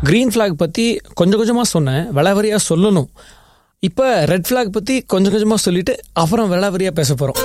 green flag பற்றி கொஞ்சம் கொஞ்சமாக சொன்னேன் விளாவரியாக சொல்லணும் இப்போ ரெட் ஃப்ளாக் பற்றி கொஞ்சம் கொஞ்சமாக சொல்லிட்டு அப்புறம் விளாவரியாக பேச போகிறோம்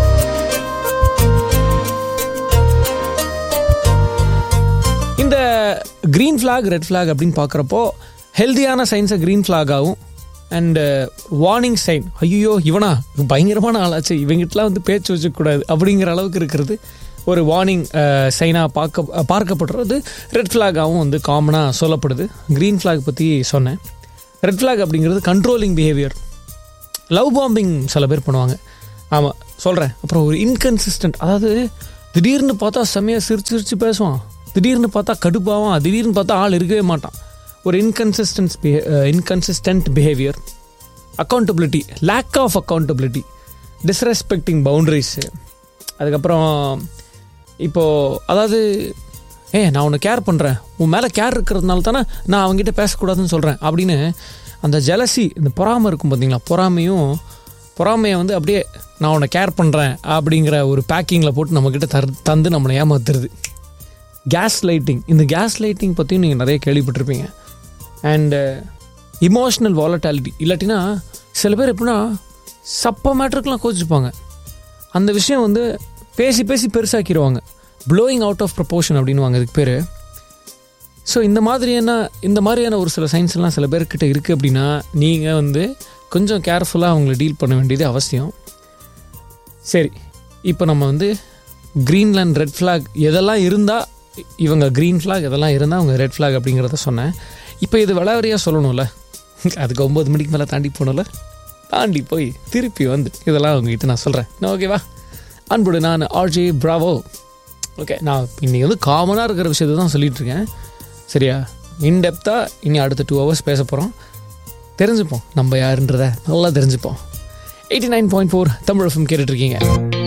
இந்த க்ரீன் ஃப்ளாக் ரெட் ஃப்ளாக் அப்படின்னு பார்க்குறப்போ ஹெல்தியான சைன்ஸை க்ரீன் ஃப்ளாகாகவும் அண்டு வார்னிங் சைன் ஐயோ இவனா இவன் பயங்கரமான ஆளாச்சு இவங்கிட்டலாம் வந்து பேச்சு வச்சுக்கூடாது அப்படிங்கிற அளவுக்கு இருக்கிறது ஒரு வார்னிங் சைனாக பார்க்க பார்க்கப்படுறது ரெட் ஃப்ளாகாகவும் வந்து காமனாக சொல்லப்படுது க்ரீன் ஃப்ளாக் பற்றி சொன்னேன் ரெட் ஃப்ளாக் அப்படிங்கிறது கண்ட்ரோலிங் பிஹேவியர் லவ் பாம்பிங் சில பேர் பண்ணுவாங்க ஆமாம் சொல்கிறேன் அப்புறம் ஒரு இன்கன்சிஸ்டன்ட் அதாவது திடீர்னு பார்த்தா செம்மையாக சிரிச்சு சிரிச்சு பேசுவான் திடீர்னு பார்த்தா கடுப்பாவான் திடீர்னு பார்த்தா ஆள் இருக்கவே மாட்டான் ஒரு இன்கன்சிஸ்டன்ஸ் பிஹே inconsistent behaviour accountability lack of accountability disrespecting boundaries அதுக்கப்புறம் இப்போது அதாவது ஏ நான் உன்னை கேர் பண்ணுறேன் உன் மேலே கேர் இருக்கிறதுனால தானே நான் அவங்ககிட்ட பேசக்கூடாதுன்னு சொல்கிறேன் அப்படின்னு அந்த ஜலசி இந்த பொறாமை இருக்கும் பார்த்தீங்களா பொறாமையும் பொறாமையை வந்து அப்படியே நான் உன்னை கேர் பண்ணுறேன் அப்படிங்கிற ஒரு பேக்கிங்கில் போட்டு நம்மக்கிட்ட தரு தந்து நம்மளை ஏமாத்துறது கேஸ் லைட்டிங் இந்த கேஸ் லைட்டிங் பற்றியும் நீங்கள் நிறைய கேள்விப்பட்டிருப்பீங்க அண்டு இமோஷ்னல் வாலட்டாலிட்டி இல்லாட்டினா சில பேர் எப்படின்னா சப்ப மேட்ருக்கெலாம் கோச்சிப்பாங்க அந்த விஷயம் வந்து பேசி பேசி பெருசாக்கிடுவாங்க ப்ளோயிங் அவுட் ஆஃப் ப்ரப்போர்ஷன் அப்படின்வாங்க இதுக்கு பேர் ஸோ இந்த மாதிரியான இந்த மாதிரியான ஒரு சில சயின்ஸ் எல்லாம் சில பேர்கிட்ட இருக்குது அப்படின்னா நீங்கள் வந்து கொஞ்சம் கேர்ஃபுல்லாக அவங்கள டீல் பண்ண வேண்டியது அவசியம் சரி இப்போ நம்ம வந்து க்ரீன்லேண்ட் ரெட் ஃப்ளாக் எதெல்லாம் இருந்தால் இவங்க க்ரீன் ஃப்ளாக் எதெல்லாம் இருந்தால் அவங்க ரெட் ஃப்ளாக் அப்படிங்கிறத சொன்னேன் இப்போ இது விளாவரியாக சொல்லணும்ல அதுக்கு ஒம்பது மணிக்கு மேலே தாண்டி போகணும்ல தாண்டி போய் திருப்பி வந்து இதெல்லாம் அவங்ககிட்ட நான் சொல்கிறேன் நான் ஓகேவா அன்புடு நான் ஆர்ஜே பிராவோ ஓகே நான் இன்றைக்கி வந்து காமனாக இருக்கிற விஷயத்தை தான் சொல்லிகிட்டு இருக்கேன் சரியா இன்டெப்த்தாக இனி அடுத்த டூ ஹவர்ஸ் பேச போகிறோம் தெரிஞ்சுப்போம் நம்ம யாருன்றத நல்லா தெரிஞ்சுப்போம் eighty nine point four Tamil FM கேட்டுட்ருக்கீங்க